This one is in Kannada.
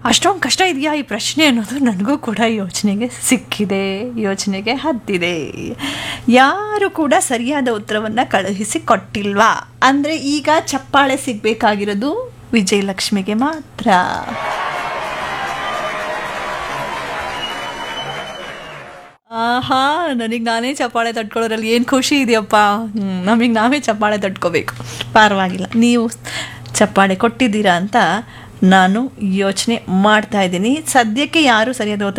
ಅಷ್ಟೊಂದು ಕಷ್ಟ ಇದೆಯಾ ಈ ಪ್ರಶ್ನೆ ಅನ್ನೋದು ನನಗೂ ಕೂಡ ಯೋಚನೆಗೆ ಸಿಕ್ಕಿದೆ ಯೋಚನೆಗೆ ಹತ್ತಿದೆ ಯಾರು ಕೂಡ ಸರಿಯಾದ ಉತ್ತರವನ್ನು ಕಳುಹಿಸಿ ಕೊಟ್ಟಿಲ್ವಾ ಅಂದರೆ ಈಗ ಚಪ್ಪಾಳೆ ಸಿಗಬೇಕಾಗಿರೋದು ವಿಜಯಲಕ್ಷ್ಮಿಗೆ ಮಾತ್ರ ಆಹಾ ನನಗೆ ನಾನೇ ಚಪ್ಪಾಳೆ ತಟ್ಕೊಳ್ಳೋದ್ರಲ್ಲಿ ಏನು ಖುಷಿ ಇದೆಯಪ್ಪ ನಮಗೆ ನಾವೇ ಚಪ್ಪಾಳೆ ತಟ್ಕೋಬೇಕು ಪರವಾಗಿಲ್ಲ ನೀವು ಚಪ್ಪಾಳೆ ಕೊಟ್ಟಿದ್ದೀರಾ ಅಂತ ನಾನು ಯೋಚನೆ ಮಾಡ್ತಾ ಇದ್ದೀನಿ ಸದ್ಯಕ್ಕೆ ಯಾರು ಸರಿಯಾದ ಉತ್ತರ